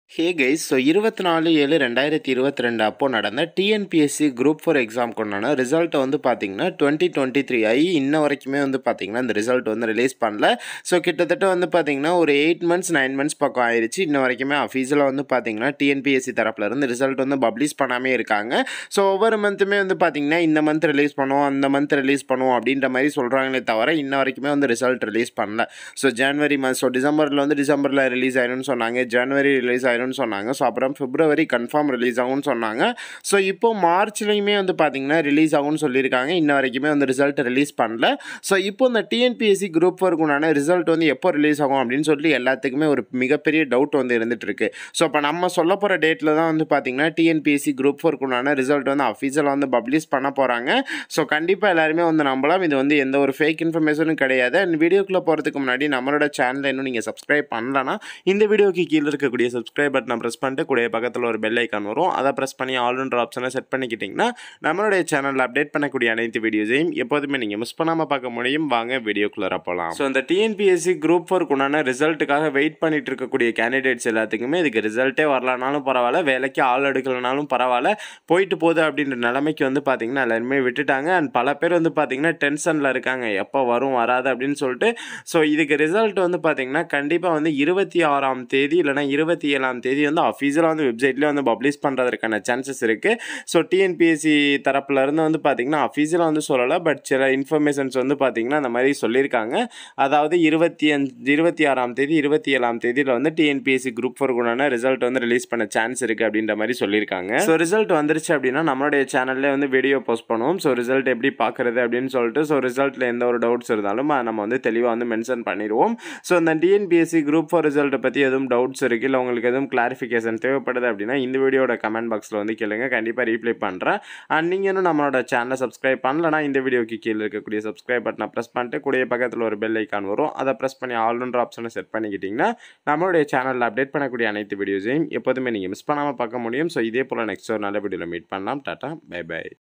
hey guys so இருபத்தி நாலு ஏழு ரெண்டாயிரத்தி இருபத்தி ரெண்டு அப்போ நடந்த டிஎன்பிஎஸ்சி குரூப் ஃபோர் எக்ஸாம்க்கு உண்டான ரிசல்ட்டை வந்து பார்த்தீங்கன்னா டுவெண்ட்டி டுவெண்ட்டி த்ரீ ஆகி இன்ன வரைக்குமே வந்து பார்த்தீங்கன்னா இந்த ரிசல்ட் வந்து ரிலீஸ் பண்ணல ஸோ கிட்டத்தட்ட வந்து பார்த்தீங்கன்னா ஒரு எயிட் மந்த்ஸ் நைன் மந்த்ஸ் பக்கம் ஆயிடுச்சு இன்ன வரைக்குமே அஃபீஸியலாக வந்து பார்த்தீங்கன்னா டிஎன்பிஎஸ்சி தரப்புல இருந்து ரிசல்ட் வந்து பப்ளிஷ் பண்ணாமே இருக்காங்க ஸோ ஒவ்வொரு மந்த்துமே வந்து பார்த்தீங்கன்னா இந்த மந்த் ரிலீஸ் பண்ணுவோம் அந்த மந்த் ரிலீஸ் பண்ணுவோம் அப்படின்ற மாதிரி சொல்கிறாங்களே தவிர இன்ன வரைக்குமே வந்து ரிசல்ட் ரிலீஸ் பண்ணல ஸோ ஜனவரி மந்த் ஸோ டிசம்பரில் வந்து டிசம்பரில் ரிலீஸ் ஆயிரும்னு சொன்னாங்க ஜனவரி ரிலீஸ் ஆயிரும்னு சொன்னாங்க ஸோ அப்புறம் பிப்ரவரி கன்ஃபார்ம் ரிலீஸ் ஆகும்னு சொன்னாங்க ஸோ இப்போ மார்ச்லேயுமே வந்து பார்த்தீங்கன்னா ரிலீஸ் ஆகும்னு சொல்லியிருக்காங்க இன்ன வரைக்குமே வந்து ரிசல்ட் ரிலீஸ் பண்ணல ஸோ இப்போ இந்த டிஎன்பிஎஸ்சி குரூப் ஃபோருக்கு உண்டான ரிசல்ட் வந்து எப்போ ரிலீஸ் ஆகும் அப்படின்னு சொல்லி எல்லாத்துக்குமே ஒரு மிகப்பெரிய டவுட் வந்து இருந்துட்டு இருக்கு ஸோ இப்போ நம்ம சொல்ல போகிற டேட்டில் தான் வந்து பார்த்தீங்கன்னா டிஎன்பிஎஸ்சி குரூப் ஃபோருக்கு உண்டான ரிசல்ட் வந்து அஃபீஷியலாக வந்து பப்ளிஷ் பண்ண போகிறாங்க ஸோ கண்டிப்பாக எல்லாருமே வந்து நம்பலாம் இது வந்து எந்த ஒரு ஃபேக் இன்ஃபர்மேஷனும் கிடையாது அண்ட் வீடியோக்குள்ளே போகிறதுக்கு முன்னாடி நம்மளோட சேனலை இன்னும் நீங்கள் சப்ஸ்கிரைப் பண்ணலன்னா இந்த வீடியோக்கு கீழே இருக்கக்கூடிய சப்ஸ்கிரைப் பட்டனை ப்ரெஸ் பண்ணிட்டு கூட பக்கத்தில் ஒரு பெல் ஐக்கான் வரும் அதை ப்ரெஸ் பண்ணி ஆல்ன்ற ஆப்ஷனை செட் பண்ணிக்கிட்டிங்கன்னா நம்மளுடைய சேனலில் அப்டேட் பண்ணக்கூடிய அனைத்து வீடியோஸையும் எப்போதுமே நீங்கள் மிஸ் பண்ணாமல் பார்க்க முடியும் வாங்க வீடியோக்குள்ளே போகலாம் ஸோ இந்த டிஎன்பிஎஸ்சி குரூப் ஃபோருக்கு உண்டான ரிசல்ட்டுக்காக வெயிட் பண்ணிட்டு இருக்கக்கூடிய கேண்டிடேட்ஸ் எல்லாத்துக்குமே இதுக்கு ரிசல்ட்டே வரலனாலும் பரவாயில்ல வேலைக்கு ஆள் எடுக்கலனாலும் பரவாயில்ல போயிட்டு போகுது அப்படின்ற நிலைமைக்கு வந்து பார்த்தீங்கன்னா எல்லாருமே விட்டுட்டாங்க அண்ட் பல பேர் வந்து பார்த்தீங்கன்னா டென்ஷனில் இருக்காங்க எப்போ வரும் வராது அப்படின்னு சொல்லிட்டு ஸோ இதுக்கு ரிசல்ட் வந்து பார்த்தீங்கன்னா கண்டிப்பாக வந்து இருபத்தி ஆறாம் தேதி இல்லைனா இருபத்தி ஏழாம் தேதி வந்து அஃபீஷியலாக வந்து வெப்சைட்லேயே வந்து பப்ளிஷ் பண்ணுறதுக்கான சான்சஸ் இருக்குது ஸோ டிஎன்பிஎஸ்சி தரப்புலேருந்து வந்து பார்த்தீங்கன்னா அஃபீஷியலாக வந்து சொல்லலை பட் சில இன்ஃபர்மேஷன்ஸ் வந்து பார்த்தீங்கன்னா அந்த மாதிரி சொல்லியிருக்காங்க அதாவது இருபத்தி அஞ்சு இருபத்தி ஆறாம் தேதி இருபத்தி ஏழாம் தேதியில் வந்து டிஎன்பிஎஸ்சி குரூப் ஃபோருக்குண்டான ரிசல்ட் வந்து ரிலீஸ் பண்ண சான்ஸ் இருக்குது அப்படின்ற மாதிரி சொல்லியிருக்காங்க ஸோ ரிசல்ட் வந்துருச்சு அப்படின்னா நம்மளுடைய சேனல்லே வந்து வீடியோ போஸ்ட் பண்ணுவோம் ஸோ ரிசல்ட் எப்படி பார்க்குறது அப்படின்னு சொல்லிட்டு ஸோ ரிசல்ட்டில் எந்த ஒரு டவுட்ஸ் இருந்தாலும் அதை நம்ம வந்து தெளிவாக வந்து மென்ஷன் பண்ணிடுவோம் ஸோ இந்த டிஎன்பிஎஸ்சி குரூப் ஃபோர் ரிசல்ட்டை பற்றி எதுவும் டவுட்ஸ் இருக்குது இல்லை உங்களுக்கு எதுவும் கிளாரிஃபிகேஷன் தேவைப்படுது அப்படின்னா இந்த வீடியோட கமெண்ட் பாக்ஸில் வந்து கேளுங்க கண்டிப்பாக ரீப்ளை பண்ணுறேன் அண்ட் நீங்கள் இன்னும் நம்மளோட சேனலை சப்ஸ்கிரைப் பண்ணலனா இந்த வீடியோக்கு கீழே இருக்கக்கூடிய சப்ஸ்கிரைப் பட்டனை ப்ரெஸ் பண்ணிட்டு கூடிய பக்கத்தில் ஒரு பெல் ஐக்கான் வரும் அதை ப்ரெஸ் பண்ணி ஆல்ன்ற ஆப்ஷனை செட் பண்ணிக்கிட்டிங்கன்னா நம்மளுடைய சேனலில் அப்டேட் பண்ணக்கூடிய அனைத்து வீடியோஸையும் எப்போதுமே நீங்கள் மிஸ் பண்ணாமல் பார்க்க முடியும் ஸோ இதே போல் நெக்ஸ்ட் ஒரு நல்ல வீடியோவில் மீட் பண்ணலாம் டாட்டா பை பை